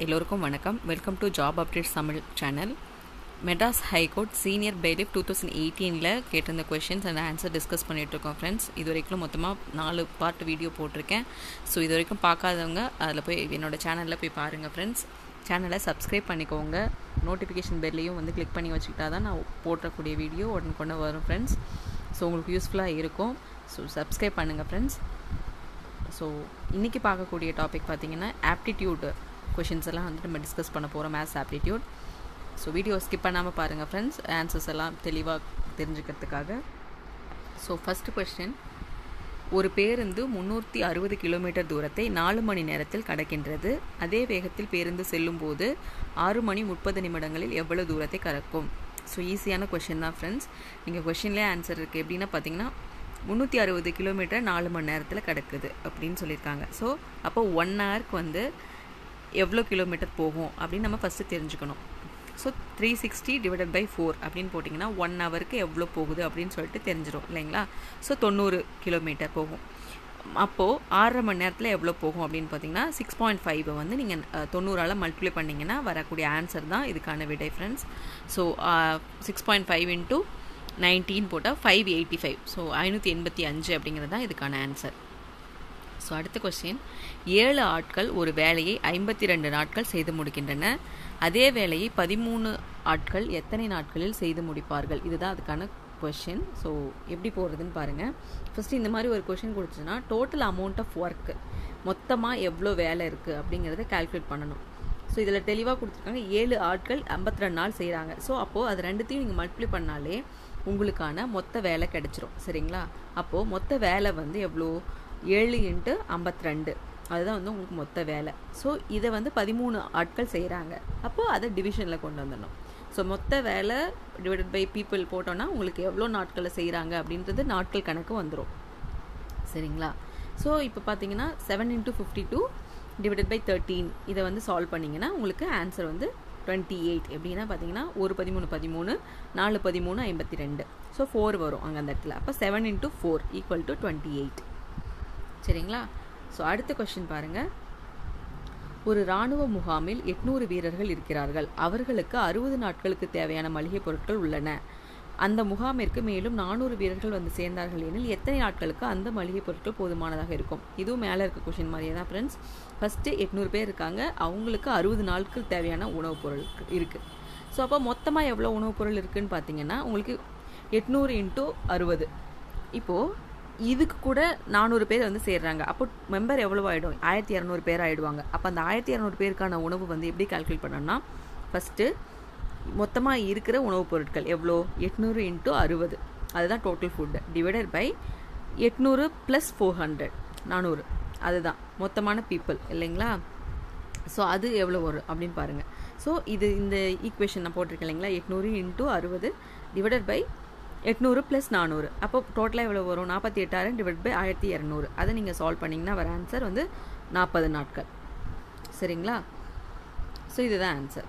எல்லோருக்கும் வணக்கம் welcome to job updates Tamil channel Madras high court senior bailiff two thousand எயிட்டீனில் கேட்டிருந்த கொஷின்ஸ் அண்ட் ஆன்சர் டிஸ்கஸ் பண்ணிகிட்ருக்கோம் ஃப்ரெண்ட்ஸ் இது வரைக்கும் மொத்தமாக நாலு பார்ட் வீடியோ போட்டிருக்கேன் ஸோ இது வரைக்கும் பார்க்காதவங்க அதில் போய் என்னோட சேனலில் போய் பாருங்கள் ஃப்ரெண்ட்ஸ் சேனலை சப்ஸ்கிரைப் பண்ணிக்கோங்க நோட்டிஃபிகேஷன் பெல்லையும் வந்து கிளிக் பண்ணி வச்சுக்கிட்டா தான் நான் போட்டக்கூடிய வீடியோ உடனே கொண்டு வரும் ஃப்ரெண்ட்ஸ் ஸோ உங்களுக்கு யூஸ்ஃபுல்லாக இருக்கும் ஸோ சப்ஸ்கிரைப் பண்ணுங்கள் ஃப்ரெண்ட்ஸ் ஸோ இன்றைக்கி பார்க்கக்கூடிய டாபிக் பார்த்தீங்கன்னா ஆப்டிடியூட் கொஷின்ஸ் எல்லாம் வந்துட்டு நம்ம டிஸ்கஸ் பண்ண போகிறோம் maths aptitude so video skip பண்ணாமல் பாருங்கள் ஃப்ரெண்ட்ஸ் ஆன்சர்ஸ் எல்லாம் தெளிவாக தெரிஞ்சுக்கிறதுக்காக ஸோ ஃபஸ்ட்டு கொஸ்டின் ஒரு பேருந்து முந்நூற்றி அறுபது கிலோமீட்டர் தூரத்தை நாலு மணி நேரத்தில் கடக்கின்றது அதே வேகத்தில் பேருந்து செல்லும்போது ஆறு மணி முப்பது நிமிடங்களில் எவ்வளோ தூரத்தை கடக்கும் ஸோ ஈஸியான கொஷின் தான் ஃப்ரெண்ட்ஸ் நீங்கள் கொஷின்லேயே ஆன்சர் இருக்குது எப்படின்னா பார்த்தீங்கன்னா முந்நூற்றி அறுபது கிலோமீட்டர் நாலு மணி நேரத்தில் கிடக்குது அப்படின்னு சொல்லியிருக்காங்க ஸோ அப்போ ஒன் ஹவருக்கு வந்து எவ்வளோ கிலோமீட்டர் போகும் அப்படின்னு நம்ம ஃபஸ்ட்டு தெரிஞ்சுக்கணும் so three sixty divided by four அப்படின்னு போட்டிங்கன்னா ஒன் ஹவருக்கு எவ்வளோ போகுது அப்படின்னு சொல்லிட்டு தெரிஞ்சிடும் இல்லைங்களா ஸோ தொண்ணூறு கிலோமீட்டர் போகும் அப்போது ஆறரை மணி நேரத்தில் எவ்வளோ போகும் அப்படின்னு பார்த்தீங்கன்னா சிக்ஸ் பாயிண்ட் ஃபைவை வந்து நீங்கள் தொண்ணூறால் மல்டிப்ளை பண்ணிங்கன்னா வரக்கூடிய ஆன்சர் தான் இதுக்கான விடை friends so six point five into nineteen போட்டால் ஃபைவ் எயிட்டி ஃபைவ் ஸோ ஐநூற்றி எண்பத்தி அஞ்சு அப்படிங்கிறது தான் இதுக்கான ஆன்சர் ஸோ அடுத்த கொஸ்டின் ஏழு ஆட்கள் ஒரு வேலையை ஐம்பத்தி ரெண்டு நாட்கள் செய்து முடிக்கின்றன அதே வேலையை பதிமூணு ஆட்கள் எத்தனை நாட்களில் செய்து முடிப்பார்கள் இதுதான் அதுக்கான கொஷின் ஸோ எப்படி போகிறதுன்னு பாருங்கள் ஃபஸ்ட்டு இந்த மாதிரி ஒரு கொஷின் கொடுத்துச்சுன்னா டோட்டல் அமௌண்ட் ஆஃப் ஒர்க்கு மொத்தமாக எவ்வளோ வேலை இருக்குது அப்படிங்கிறத கால்குலேட் பண்ணணும் ஸோ இதில் தெளிவாக கொடுத்துருக்காங்க ஏழு ஆட்கள் ஐம்பத்தி ரெண்டு நாள் செய்கிறாங்க ஸோ அப்போது அது ரெண்டுத்தையும் நீங்கள் மல்டிப்ளை பண்ணாலே உங்களுக்கான மொத்த வேலை கிடச்சிரும் சரிங்களா அப்போது மொத்த வேலை வந்து எவ்வளோ ஏழு இன்ட்டு ஐம்பத்தி ரெண்டு அதுதான் வந்து உங்களுக்கு மொத்த வேலை ஸோ இதை வந்து பதிமூணு ஆட்கள் செய்கிறாங்க அப்போது அதை டிவிஷனில் கொண்டு வந்துடணும் ஸோ மொத்த வேலை டிவைடட் பை பீப்புள் போட்டோன்னா உங்களுக்கு எவ்வளோ நாட்களில் செய்கிறாங்க அப்படின்றது நாட்கள் கணக்கு வந்துடும் சரிங்களா ஸோ இப்போ பார்த்தீங்கன்னா seven into fifty two divided by thirteen இதை வந்து சால்வ் பண்ணிங்கன்னா உங்களுக்கு ஆன்சர் வந்து டுவெண்ட்டி எயிட் எப்படின்னா பார்த்தீங்கன்னா ஒரு பதிமூணு பதிமூணு நாலு பதிமூணு ஐம்பத்தி ரெண்டு ஸோ ஃபோர் வரும் அங்கே அந்த இடத்துல அப்போ seven into four equal to twenty eight சரிங்களா ஸோ அடுத்த கொஸ்டின் பாருங்கள் ஒரு இராணுவ முகாமில் எட்நூறு வீரர்கள் இருக்கிறார்கள் அவர்களுக்கு அறுபது நாட்களுக்கு தேவையான மளிகை பொருட்கள் உள்ளன அந்த முகாமிற்கு மேலும் நானூறு வீரர்கள் வந்து சேர்ந்தார்கள் எனில் எத்தனை நாட்களுக்கு அந்த மளிகை பொருட்கள் போதுமானதாக இருக்கும் இதுவும் மேலே இருக்க கொஷின் மாதிரியே தான் ஃப்ரெண்ட்ஸ் ஃபஸ்ட்டு எட்நூறு பேர் இருக்காங்க அவங்களுக்கு அறுபது நாட்கள் தேவையான உணவுப் பொருள் இருக்குது ஸோ அப்போ மொத்தமாக எவ்வளோ உணவுப் பொருள் இருக்குதுன்னு பார்த்தீங்கன்னா உங்களுக்கு எட்நூறு இன்ட்டு அறுபது இப்போது இதுக்கு கூட நானூறு பேர் வந்து சேர்றாங்க அப்போ மெம்பர் எவ்வளோ ஆகிடும் ஆயிரத்தி இரநூறு பேர் ஆகிடுவாங்க அப்போ அந்த ஆயிரத்தி இரநூறு பேருக்கான உணவு வந்து எப்படி கால்குலேட் பண்ணோம்னா ஃபஸ்ட்டு மொத்தமாக இருக்கிற உணவுப் பொருட்கள் எவ்வளோ எட்நூறு இன்ட்டு அறுபது அதுதான் டோட்டல் ஃபுட்டு டிவைடட் பை எட்நூறு ப்ளஸ் ஃபோர் ஹண்ட்ரட் நானூறு அதுதான் மொத்தமான பீப்புள் இல்லைங்களா ஸோ அது எவ்வளோ வரும் அப்படின்னு பாருங்கள் ஸோ இது இந்த ஈக்குவேஷன் நான் போட்டிருக்கேன் இல்லைங்களா எட்நூறு இன்ட்டு அறுபது டிவைடட் பை எட்நூறு ப்ளஸ் நானூறு அப்போ டோட்டலாக எவ்வளோ வரும் நாற்பத்தி எட்டாயிரம் டிவைட் பை ஆயிரத்தி இரநூறு அதை நீங்கள் சால்வ் பண்ணிங்கன்னா வர ஆன்சர் வந்து நாற்பது நாட்கள் சரிங்களா ஸோ இதுதான் ஆன்சர்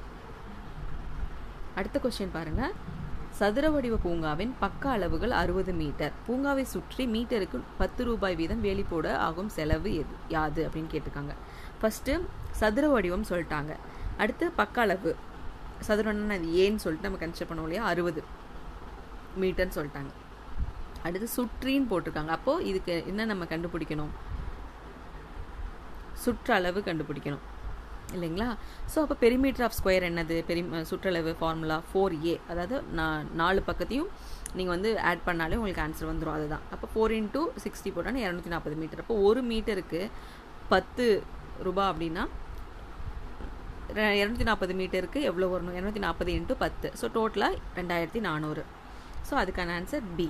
அடுத்த கொஸ்டின் பாருங்கள் சதுர வடிவ பூங்காவின் பக்க அளவுகள் அறுபது மீட்டர் பூங்காவை சுற்றி மீட்டருக்கு பத்து ரூபாய் வீதம் வேலி போட ஆகும் செலவு எது யாது அப்படின்னு கேட்டிருக்காங்க ஃபஸ்ட்டு சதுர வடிவம் சொல்லிட்டாங்க அடுத்து பக்க அளவு சதுரம்னா அது ஏன்னு சொல்லிட்டு நம்ம கன்சிடர் பண்ணோம் இல்லையா அறுபது மீட்டர்னு சொல்லிட்டாங்க அடுத்து சுற்றின்னு போட்டிருக்காங்க அப்போது இதுக்கு என்ன நம்ம கண்டுபிடிக்கணும் சுற்றளவு கண்டுபிடிக்கணும் இல்லைங்களா ஸோ அப்போ பெரிமீட்டர் ஆஃப் ஸ்கொயர் என்னது பெரி சுற்றளவு ஃபார்முலா ஃபோர் ஏ அதாவது நான் நாலு பக்கத்தையும் நீங்கள் வந்து ஆட் பண்ணாலே உங்களுக்கு ஆன்சர் வந்துடும் அதுதான் அப்போ ஃபோர் இன்ட்டு சிக்ஸ்டி போட்டோன்னா இரநூத்தி நாற்பது மீட்டர் அப்போ ஒரு மீட்டருக்கு பத்து ரூபா அப்படின்னா இரநூத்தி நாற்பது மீட்டருக்கு எவ்வளோ வரணும் இரநூத்தி நாற்பது இன்ட்டு பத்து ஸோ டோட்டலாக ரெண்டாயிரத்தி நானூறு ஸோ அதுக்கான ஆன்சர் பி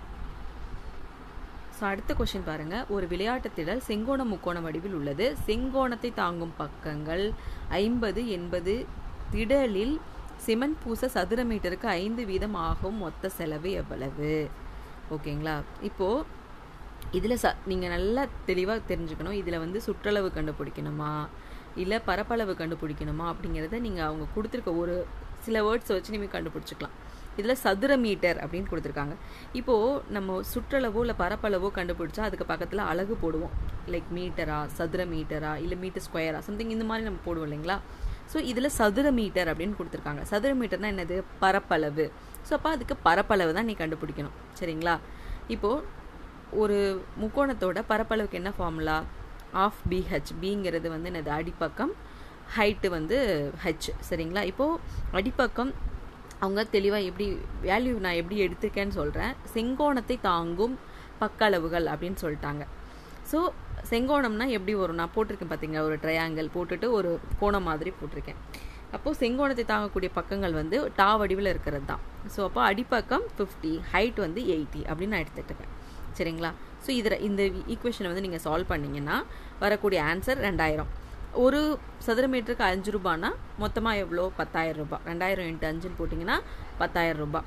ஸோ அடுத்த கொஷின் பாருங்கள் ஒரு விளையாட்டு திடல் செங்கோண முக்கோண வடிவில் உள்ளது செங்கோணத்தை தாங்கும் பக்கங்கள் ஐம்பது எண்பது திடலில் சிமெண்ட் பூச சதுர மீட்டருக்கு ஐந்து வீதம் ஆகும் மொத்த செலவு எவ்வளவு ஓகேங்களா இப்போது இதில் ச நீங்கள் நல்லா தெளிவாக தெரிஞ்சுக்கணும் இதில் வந்து சுற்றளவு கண்டுபிடிக்கணுமா இல்லை பரப்பளவு கண்டுபிடிக்கணுமா அப்படிங்கிறத நீங்கள் அவங்க கொடுத்துருக்க ஒரு சில வேர்ட்ஸை வச்சு நீங்கள் கண்டுபிடிச்சிக்கலாம் இதில் சதுர மீட்டர் அப்படின்னு கொடுத்துருக்காங்க இப்போது நம்ம சுற்றளவோ இல்லை பரப்பளவோ கண்டுபிடிச்சா அதுக்கு பக்கத்தில் அழகு போடுவோம் லைக் மீட்டரா சதுர மீட்டரா இல்லை மீட்டர் ஸ்கொயரா சம்திங் இந்த மாதிரி நம்ம போடுவோம் இல்லைங்களா ஸோ இதில் சதுர மீட்டர் அப்படின்னு கொடுத்துருக்காங்க சதுர மீட்டர்னா என்னது பரப்பளவு ஸோ அப்போ அதுக்கு பரப்பளவு தான் நீ கண்டுபிடிக்கணும் சரிங்களா இப்போது ஒரு முக்கோணத்தோட பரப்பளவுக்கு என்ன ஃபார்முலா ஆஃப் பிஹெச் பிங்கிறது வந்து என்னது அடிப்பக்கம் ஹைட்டு வந்து ஹெச் சரிங்களா இப்போது அடிப்பக்கம் அவங்க தெளிவாக எப்படி வேல்யூ நான் எப்படி எடுத்திருக்கேன்னு சொல்கிறேன் செங்கோணத்தை தாங்கும் பக்களவுகள் அப்படின்னு சொல்லிட்டாங்க ஸோ செங்கோணம்னா எப்படி வரும் நான் போட்டிருக்கேன் பார்த்தீங்களா ஒரு ட்ரையாங்கிள் போட்டுட்டு ஒரு கோணம் மாதிரி போட்டிருக்கேன் அப்போது செங்கோணத்தை தாங்கக்கூடிய பக்கங்கள் வந்து டா வடிவில் இருக்கிறது தான் ஸோ அப்போ அடிப்பக்கம் ஃபிஃப்டி ஹைட் வந்து எயிட்டி அப்படின்னு நான் எடுத்துகிட்டுருக்கேன் சரிங்களா ஸோ இதில் இந்த ஈக்குவேஷனை வந்து நீங்கள் சால்வ் பண்ணிங்கன்னா வரக்கூடிய ஆன்சர் ரெண்டாயிரம் ஒரு சதுர மீட்டருக்கு அஞ்சு ரூபான்னா மொத்தமாக எவ்வளோ பத்தாயிரம் ரூபாய் ரெண்டாயிரம் இன்ட்டு அஞ்சுன்னு போட்டிங்கன்னா பத்தாயிரம் ரூபாய்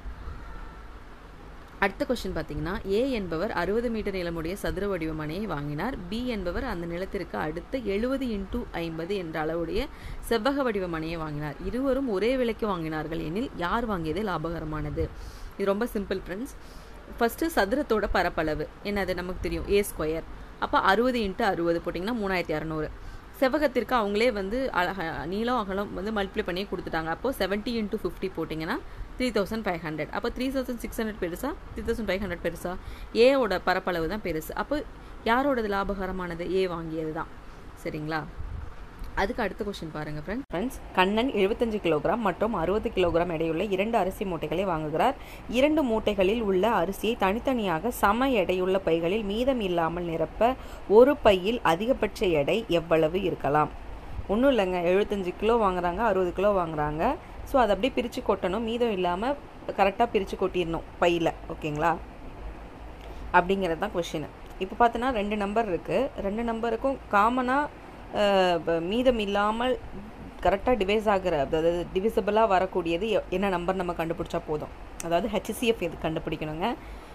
அடுத்த கொஸ்டின் பார்த்தீங்கன்னா ஏ என்பவர் அறுபது மீட்டர் நிலமுடைய சதுர வடிவ மனையை வாங்கினார் பி என்பவர் அந்த நிலத்திற்கு அடுத்த எழுபது இன்டூ ஐம்பது என்ற அளவுடைய செவ்வக வடிவ மனையை வாங்கினார் இருவரும் ஒரே விலைக்கு வாங்கினார்கள் எனில் யார் வாங்கியது லாபகரமானது இது ரொம்ப சிம்பிள் ஃப்ரெண்ட்ஸ் ஃபஸ்ட்டு சதுரத்தோட பரப்பளவு என்னது நமக்கு தெரியும் ஏ ஸ்கொயர் அப்போ அறுபது இன்ட்டு அறுபது போட்டிங்கன்னா மூணாயிரத்தி இரநூறு செவ்வகத்திற்கு அவங்களே வந்து அழக நீளம் அகலம் வந்து மல்டிப்ளை பண்ணி கொடுத்துட்டாங்க அப்போது செவன்ட்டி இன்ட்டு ஃபிஃப்டி போட்டிங்கன்னா த்ரீ தௌசண்ட் ஃபைவ் ஹண்ட்ரட் அப்போ த்ரீ தௌசண்ட் சிக்ஸ் ஹண்ட்ரட் பெருசா த்ரீ தௌசண்ட் ஃபைவ் ஹண்ட்ரட் பெருசா ஏவோட பரப்பளவு தான் பெருசு அப்போ யாரோடது லாபகரமானது ஏ வாங்கியது தான் சரிங்களா அதுக்கு அடுத்த கொஸ்டின் பாருங்க ஃப்ரெண்ட்ஸ் ஃப்ரெண்ட்ஸ் கண்ணன் எழுபத்தஞ்சு கிலோகிராம் மற்றும் அறுபது கிலோகிராம் எடையுள்ள இரண்டு அரிசி மூட்டைகளை வாங்குகிறார் இரண்டு மூட்டைகளில் உள்ள அரிசியை தனித்தனியாக சம எடையுள்ள பைகளில் மீதம் இல்லாமல் நிரப்ப ஒரு பையில் அதிகபட்ச எடை எவ்வளவு இருக்கலாம் ஒன்றும் இல்லைங்க எழுபத்தஞ்சு கிலோ வாங்குறாங்க அறுபது கிலோ வாங்குறாங்க ஸோ அதை அப்படியே பிரித்து கொட்டணும் மீதம் இல்லாமல் கரெக்டாக பிரித்து கொட்டிடணும் பையில் ஓகேங்களா அப்படிங்கிறது தான் கொஷின் இப்போ பார்த்தோன்னா ரெண்டு நம்பர் இருக்குது ரெண்டு நம்பருக்கும் காமனாக மீதம் இல்லாமல் கரெக்டாக டிவைஸ் ஆகிற அதாவது டிவிசபிளாக வரக்கூடியது என்ன நம்பர் நம்ம கண்டுபிடிச்சா போதும் அதாவது ஹெச்சிசிஎஃப் எது கண்டுபிடிக்கணுங்க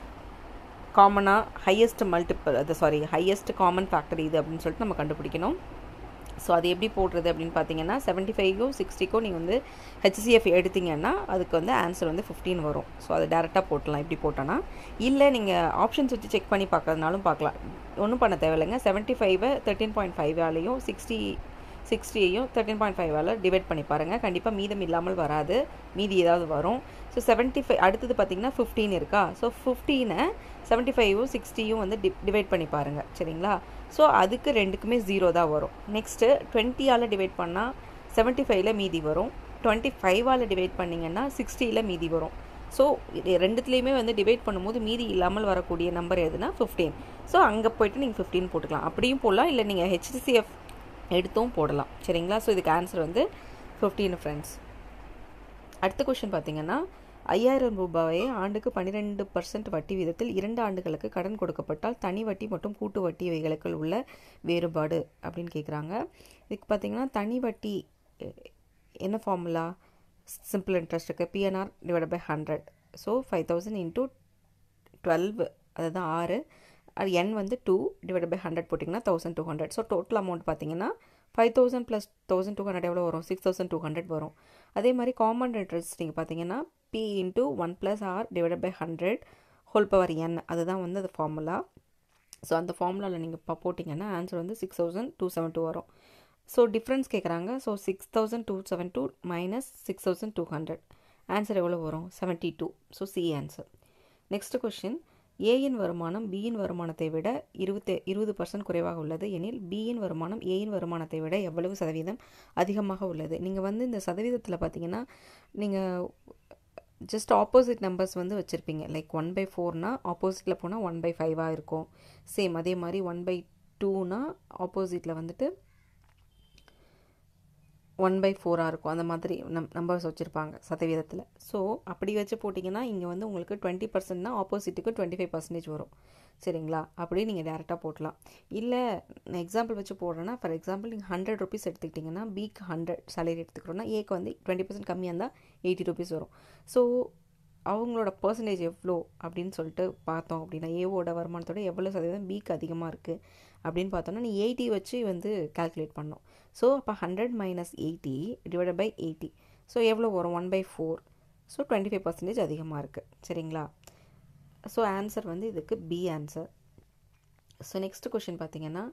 காமனாக ஹையஸ்ட் மல்டிபிள் அது சாரி ஹையஸ்ட் காமன் ஃபேக்டர் இது அப்படின்னு சொல்லிட்டு நம்ம கண்டுபிடிக்கணும் ஸோ அது எப்படி போடுறது அப்படின்னு பார்த்தீங்கன்னா செவன்ட்டி ஃபைவ்க்கும் சிக்ஸ்டிக்கும் நீங்கள் வந்து ஹெச்சிசிஎஃப் எடுத்தீங்கன்னா அதுக்கு வந்து ஆன்சர் வந்து ஃபிஃப்டீன் வரும் ஸோ அதை டேரெக்டாக போட்டலாம் இப்படி போட்டோன்னா இல்லை நீங்கள் ஆப்ஷன்ஸ் வச்சு செக் பண்ணி பார்க்கறதுனாலும் பார்க்கலாம் ஒன்றும் பண்ண தேவையில்லைங்க செவன்ட்டி ஃபைவை தேர்ட்டின் பாயிண்ட் ஃபைவாலையும் சிக்ஸ்டி சிக்ஸ்டியையும் தேர்ட்டின் பாயிண்ட் ஃபைவால் டிவைட் பண்ணி பாருங்கள் கண்டிப்பாக மீதம் இல்லாமல் வராது மீதி ஏதாவது வரும் ஸோ செவன்ட்டி ஃபைவ் அடுத்தது பார்த்தீங்கன்னா ஃபிஃப்டீன் இருக்கா ஸோ ஃபிஃப்டீனை செவன்ட்டி ஃபைவும் சிக்ஸ்டியும் வந்து டி டிவைட் பண்ணி பாருங்கள் சரிங்களா ஸோ அதுக்கு ரெண்டுக்குமே ஜீரோ தான் வரும் நெக்ஸ்ட்டு டுவெண்ட்டியால் டிவைட் பண்ணால் செவன்ட்டி ஃபைவ்ல மீதி வரும் டுவெண்ட்டி ஃபைவால் டிவைட் பண்ணிங்கன்னா சிக்ஸ்டியில் மீதி வரும் ஸோ ரெண்டுத்துலேயுமே வந்து டிவைட் பண்ணும்போது மீதி இல்லாமல் வரக்கூடிய நம்பர் எதுனா ஃபிஃப்டீன் ஸோ அங்கே போய்ட்டு நீங்கள் ஃபிஃப்டீன் போட்டுக்கலாம் அப்படியும் போடலாம் இல்லை நீங்கள் ஹெச்டிசிஎஃப் எடுத்தும் போடலாம் சரிங்களா ஸோ இதுக்கு ஆன்சர் வந்து ஃபிஃப்டீன் ஃப்ரெண்ட்ஸ் அடுத்த கொஷின் பார்த்தீங்கன்னா ஐயாயிரம் ரூபாயை ஆண்டுக்கு பன்னிரெண்டு பர்சன்ட் வட்டி வீதத்தில் இரண்டு ஆண்டுகளுக்கு கடன் கொடுக்கப்பட்டால் தனி வட்டி மற்றும் கூட்டு வட்டி இவைகளுக்குள் உள்ள வேறுபாடு அப்படின்னு கேட்குறாங்க இதுக்கு பார்த்தீங்கன்னா தனி வட்டி என்ன ஃபார்முலா சிம்பிள் இன்ட்ரெஸ்ட்டுக்கு PNR divide by hundred so five thousand into twelve அதுதான் ஆறு அது என் வந்து டூ டிவைட் பை ஹண்ட்ரட் போட்டிங்கன்னா thousand two hundred so total amount பார்த்தீங்கன்னா five thousand plus thousand two hundred எவ்வளோ வரும் சிக்ஸ் தௌசண்ட் டூ ஹண்ட்ரட் வரும் அதே மாதிரி காமன் இன்ட்ரெஸ்ட் நீங்கள் பார்த்தீங்கன்னா P into one plus R divide by hundred whole power N அதுதான் வந்து அது ஃபார்முலா ஸோ அந்த ஃபார்முலாவில் நீங்கள் இப்போ போட்டிங்கன்னா ஆன்சர் வந்து six thousand two seven two வரும் ஸோ டிஃப்ரென்ஸ் கேட்குறாங்க so six thousand two seven two minus six thousand two hundred answer எவ்வளோ வரும் seventy two so C answer next question ஏயின் வருமானம் பியின் வருமானத்தை விட இருபத்தி இருபது பர்சன்ட் குறைவாக உள்ளது எனில் பியின் வருமானம் ஏயின் வருமானத்தை விட எவ்வளவு சதவீதம் அதிகமாக உள்ளது நீங்கள் வந்து இந்த சதவீதத்தில் பார்த்தீங்கன்னா நீங்கள் ஜஸ்ட் ஆப்போசிட் நம்பர்ஸ் வந்து வச்சுருப்பீங்க லைக் ஒன் பை ஃபோர்னால் ஆப்போசிட்டில் போனால் ஒன் பை ஃபைவாக இருக்கும் சேம் அதே மாதிரி ஒன் பை டூனா ஆப்போசிட்டில் வந்துட்டு ஒன் பை ஃபோராக இருக்கும் அந்த மாதிரி நம் நம்பர்ஸ் வச்சுருப்பாங்க சதவீதத்தில் ஸோ அப்படி வச்சு போட்டிங்கன்னா இங்கே வந்து உங்களுக்கு டுவெண்ட்டி பர்சன்ட்னா ஆப்போசிட்டுக்கு டுவெண்ட்டி ஃபைவ் பர்சன்டேஜ் வரும் சரிங்களா அப்படியே நீங்கள் டேரெக்டாக போட்டலாம் இல்லை நான் எக்ஸாம்பிள் வச்சு போடுறேன்னா ஃபார் எக்ஸாம்பிள் நீங்கள் ஹண்ட்ரட் ருபீஸ் எடுத்துக்கிட்டிங்கன்னா பிக்கு ஹண்ட்ரட் சேலரி எடுத்துக்கிறோன்னா ஏக்கு வந்து டுவெண்ட்டி பர்சன்ட் கம்மியாக இருந்தால் எயிட்டி ருபீஸ் வரும் ஸோ அவங்களோட பர்சன்டேஜ் எவ்வளோ அப்படின்னு சொல்லிட்டு பார்த்தோம் அப்படின்னா ஏவோட வருமானத்தோட எவ்வளோ சதவீதம் பிக்கு அதிகமாக இருக்குது அப்படின்னு பார்த்தோன்னா நீ எயிட்டி வச்சு வந்து கால்குலேட் பண்ணோம் ஸோ அப்போ hundred minus eighty divide by eighty so எவ்வளோ வரும் one by four so twenty five percentage அதிகமாக இருக்குது சரிங்களா ஸோ ஆன்சர் வந்து இதுக்கு B answer so next question பார்த்தீங்கன்னா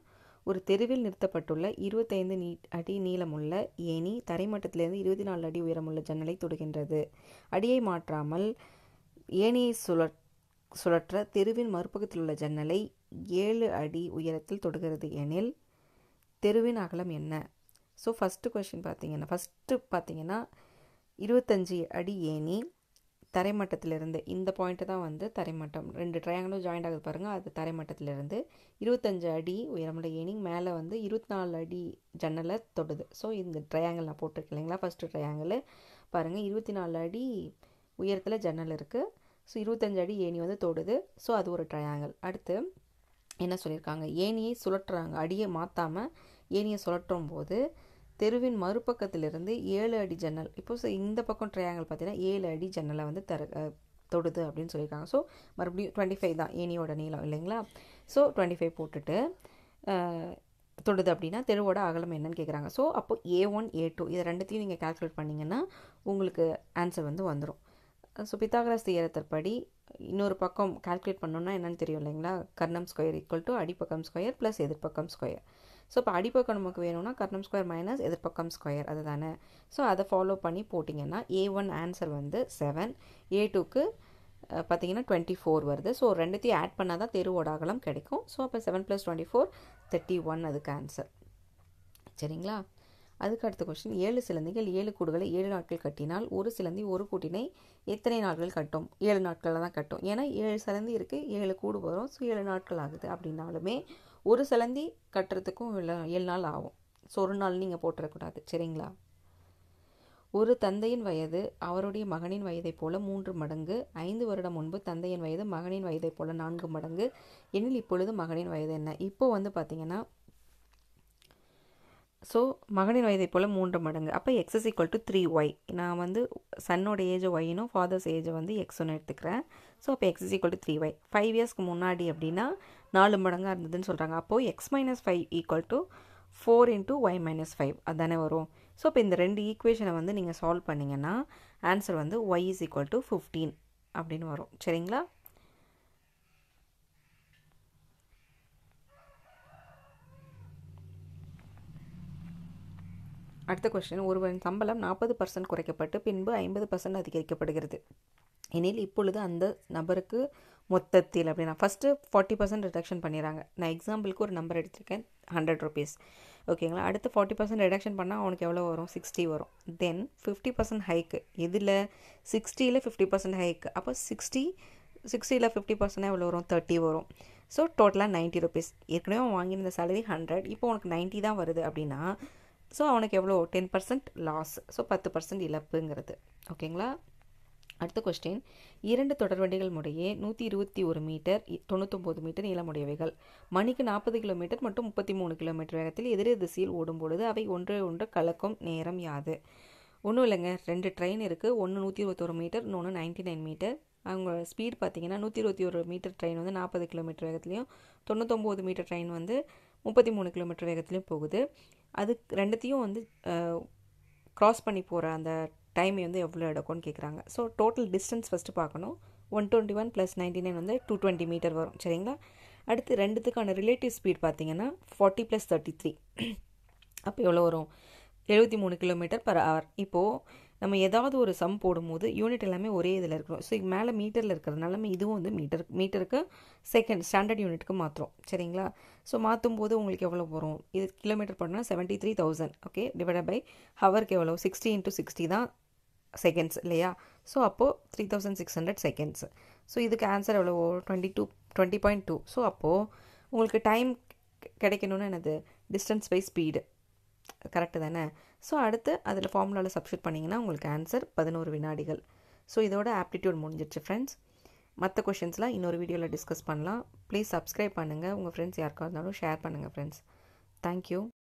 ஒரு தெருவில் நிறுத்தப்பட்டுள்ள இருபத்தைந்து நீ அடி நீளமுள்ள ஏணி தரைமட்டத்திலிருந்து இருபத்தி நாலு அடி உயரமுள்ள ஜன்னலை தொடுகின்றது அடியை மாற்றாமல் ஏணியை சுழற் சுழற்ற தெருவின் மறுபக்கத்தில் உள்ள ஜன்னலை ஏழு அடி உயரத்தில் தொடுகிறது எனில் தெருவின் அகலம் என்ன ஸோ ஃபஸ்ட்டு கொஷின் பார்த்தீங்கன்னா ஃபஸ்ட்டு பார்த்தீங்கன்னா இருபத்தஞ்சி அடி ஏணி தரைமட்டத்திலிருந்து இந்த பாயிண்ட்டு தான் வந்து தரைமட்டம் ரெண்டு ட்ரையாங்கிளும் ஜாயிண்ட் ஆகுது பாருங்கள் அது தரைமட்டத்திலிருந்து இருபத்தஞ்சு அடி உயரமுள்ள ஏணி மேலே வந்து இருபத்தி நாலு அடி ஜன்னலை தொடுது ஸோ இந்த ட்ரையாங்கிள் நான் போட்டிருக்கேன் இல்லைங்களா ஃபஸ்ட்டு ட்ரையாங்கிள் பாருங்கள் இருபத்தி நாலு அடி உயரத்தில் ஜன்னல் இருக்குது ஸோ இருபத்தஞ்சு அடி ஏணி வந்து தொடுது ஸோ அது ஒரு ட்ரையாங்கிள் அடுத்து என்ன சொல்லியிருக்காங்க ஏணியை சுழற்றுறாங்க அடியை மாற்றாமல் ஏணியை சுழற்றும் போது தெருவின் மறுபக்கத்திலிருந்து ஏழு அடி ஜன்னல் இப்போ இந்த பக்கம் ட்ரையாங்கிள் பார்த்தீங்கன்னா ஏழு அடி ஜன்னலை வந்து தர தொடுது அப்படின்னு சொல்லியிருக்காங்க ஸோ மறுபடியும் டுவெண்ட்டி ஃபைவ் தான் ஏனியோட நீளம் இல்லைங்களா ஸோ டுவெண்ட்டி ஃபைவ் போட்டுட்டு தொடுது அப்படின்னா தெருவோட அகலம் என்னன்னு கேட்குறாங்க ஸோ அப்போ ஏ ஒன் ஏ டூ இதை ரெண்டுத்தையும் நீங்கள் கால்குலேட் பண்ணிங்கன்னா உங்களுக்கு ஆன்சர் வந்து வந்துடும் ஸோ பித்தாகரஸ் தியரத்திற்படி இன்னொரு பக்கம் கால்குலேட் பண்ணோன்னா என்னென்னு தெரியும் இல்லைங்களா கர்ணம் ஸ்கொயர் ஈக்குவல் டு அடிப்பக்கம் ஸ்கொயர் ப்ளஸ் எதிர்ப்பக்கம் ஸ்கொயர் ஸோ இப்போ அடிப்பக்கம் நமக்கு வேணும்னா கர்ணம் ஸ்கொயர் மைனஸ் எதிர்ப்பக்கம் ஸ்கொயர் அது தானே ஸோ அதை ஃபாலோ பண்ணி போட்டிங்கன்னா ஏ ஒன் ஆன்சர் வந்து செவன் ஏ டூக்கு பார்த்தீங்கன்னா டுவெண்ட்டி ஃபோர் வருது ஸோ ரெண்டுத்தையும் ஆட் பண்ணால் தான் தெருவோட அகலம் கிடைக்கும் ஸோ அப்போ seven plus twenty four thirty one அதுக்கு ஆன்சர் சரிங்களா அதுக்கு அடுத்த கொஸ்டின் ஏழு சிலந்திகள் ஏழு கூடுகளை ஏழு நாட்கள் கட்டினால் ஒரு சிலந்தி ஒரு கூட்டினை எத்தனை நாட்கள் கட்டும் ஏழு நாட்களில் தான் கட்டும் ஏன்னா ஏழு சிலந்தி இருக்குது ஏழு கூடு வரும் ஸோ ஏழு நாட்கள் ஆகுது அப்படின்னாலுமே ஒரு சிலந்தி கட்டுறதுக்கும் ஏழு நாள் ஆகும் ஸோ ஒரு நாள் நீங்கள் போட்டுறக்கூடாது சரிங்களா ஒரு தந்தையின் வயது அவருடைய மகனின் வயதைப் போல மூன்று மடங்கு ஐந்து வருடம் முன்பு தந்தையின் வயது மகனின் வயதைப் போல நான்கு மடங்கு எனில் இப்பொழுது மகனின் வயது என்ன இப்போ வந்து பார்த்தீங்கன்னா ஸோ மகனின் வயதை போல் மூன்று மடங்கு அப்போ x is equal to three y நான் வந்து சன்னோட ஏஜ் ஒய்னும் ஃபாதர்ஸ் ஏஜை வந்து எக்ஸ்னு எடுத்துக்கிறேன் ஸோ அப்போ x is equal to three y five இயர்ஸ்க்கு முன்னாடி அப்படின்னா நாலு மடங்காக இருந்ததுன்னு சொல்கிறாங்க அப்போது x minus five equal to four into y minus five அதுதானே வரும் ஸோ இப்போ இந்த ரெண்டு ஈக்குவேஷனை வந்து நீங்கள் சால்வ் பண்ணிங்கன்னா ஆன்சர் வந்து y is equal to fifteen அப்படின்னு வரும் சரிங்களா அடுத்த கொஸ்டின் ஒருவரின் சம்பளம் நாற்பது பர்சன்ட் குறைக்கப்பட்டு பின்பு ஐம்பது பர்சன்ட் அதிகரிக்கப்படுகிறது எனில் இப்பொழுது அந்த நபருக்கு மொத்தத்தில் அப்படின்னா ஃபஸ்ட்டு ஃபார்ட்டி பர்சன்ட் ரிடக்ஷன் பண்ணிடுறாங்க நான் எக்ஸாம்பிளுக்கு ஒரு நம்பர் எடுத்திருக்கேன் ஹண்ட்ரட் ருபீஸ் ஓகேங்களா அடுத்து ஃபார்ட்டி பர்சன்ட் ரிடக்ஷன் பண்ணால் அவனுக்கு எவ்வளோ வரும் சிக்ஸ்டி வரும் தென் ஃபிஃப்டி பர்சன்ட் ஹைக்கு இதில் சிக்ஸ்டியில் ஃபிஃப்டி பர்சன்ட் ஹைக்கு அப்போ சிக்ஸ்டி சிக்ஸ்டியில் ஃபிஃப்டி பர்சன்ட் எவ்வளோ வரும் தேர்ட்டி வரும் ஸோ டோட்டலாக நைன்ட்டி ருபீஸ் ஏற்கனவே அவன் வாங்கியிருந்த சேலரி ஹண்ட்ரட் இப்போ உனக்கு நைன்ட்டி தான் வருது அப்படின்னா ஸோ அவனுக்கு எவ்வளோ டென் பர்சன்ட் லாஸ் ஸோ பத்து பர்சன்ட் இழப்புங்கிறது ஓகேங்களா அடுத்த கொஸ்டின் இரண்டு தொடர்வண்டிகள் முறையே நூற்றி இருபத்தி ஒரு மீட்டர் தொண்ணூத்தொம்பது மீட்டர் நீளமுடையவைகள் மணிக்கு நாற்பது கிலோமீட்டர் மற்றும் முப்பத்தி மூணு கிலோமீட்டர் வேகத்தில் எதிரெதிர் திசையில் ஓடும் பொழுது அவை ஒன்று ஒன்று கலக்கும் நேரம் யாது ஒன்றும் இல்லைங்க ரெண்டு ட்ரெயின் இருக்குது ஒன்று நூற்றி இருபத்தொரு மீட்டர் இன்னொன்று நைன்ட்டி நைன் மீட்டர் அவங்க ஸ்பீட் பார்த்தீங்கன்னா நூற்றி இருபத்தி ஒரு மீட்டர் ட்ரெயின் வந்து நாற்பது கிலோமீட்டர் வேகத்துலையும் தொண்ணூத்தொம்பது மீட்டர் ட்ரெயின் வந்து முப்பத்தி மூணு கிலோமீட்டர் வேகத்துலையும் போகுது அது ரெண்டுத்தையும் வந்து க்ராஸ் பண்ணி போகிற அந்த டைம் வந்து எவ்வளோ எடுக்கும்னு கேட்குறாங்க ஸோ டோட்டல் டிஸ்டன்ஸ் ஃபஸ்ட்டு பார்க்கணும் one twenty one plus ninety nine வந்து டூ டுவெண்ட்டி மீட்டர் வரும் சரிங்களா அடுத்து ரெண்டுத்துக்கான ரிலேட்டிவ் ஸ்பீட் பார்த்தீங்கன்னா ஃபார்ட்டி ப்ளஸ் தேர்ட்டி த்ரீ அப்போ எவ்வளோ வரும் எழுபத்தி மூணு கிலோமீட்டர் பர் ஹவர் இப்போது நம்ம ஏதாவது ஒரு சம் போடும்போது யூனிட் எல்லாமே ஒரே இதில் இருக்கணும் ஸோ மேலே மீட்டரில் இருக்கிறதுனால நம்ம இதுவும் வந்து மீட்டர் மீட்டருக்கு செகண்ட் ஸ்டாண்டர்ட் யூனிட்டுக்கு மாற்றுறோம் சரிங்களா ஸோ மாற்றும் போது உங்களுக்கு எவ்வளோ வரும் இது கிலோமீட்டர் பண்ணால் seventy three thousand okay divide by ஹவருக்கு எவ்வளோ சிக்ஸ்டி இன்ட்டு சிக்ஸ்டி தான் செகண்ட்ஸ் இல்லையா ஸோ அப்போது three thousand six hundred seconds so இதுக்கு ஆன்சர் எவ்வளோ twenty two twenty point two so அப்போது உங்களுக்கு டைம் கிடைக்கணும்னு என்னது டிஸ்டன்ஸ் பை ஸ்பீடு கரெக்டு தானே ஸோ அடுத்து அதில் ஃபார்முலாவில் சப்ஸ்டியூட் பண்ணிங்கன்னா உங்களுக்கு ஆன்சர் பதினோரு வினாடிகள் ஸோ இதோட ஆப்டிடியூட் முடிஞ்சிடுச்சு ஃப்ரெண்ட்ஸ் மற்ற கொஷின்ஸ்லாம் இன்னொரு வீடியோவில் டிஸ்கஸ் பண்ணலாம் ப்ளீஸ் சப்ஸ்கிரைப் பண்ணுங்கள் உங்கள் ஃப்ரெண்ட்ஸ் யாருக்கா இருந்தாலும் ஷேர் பண்ணுங்கள் ஃப்ரெண்ட்ஸ் தேங்க்யூ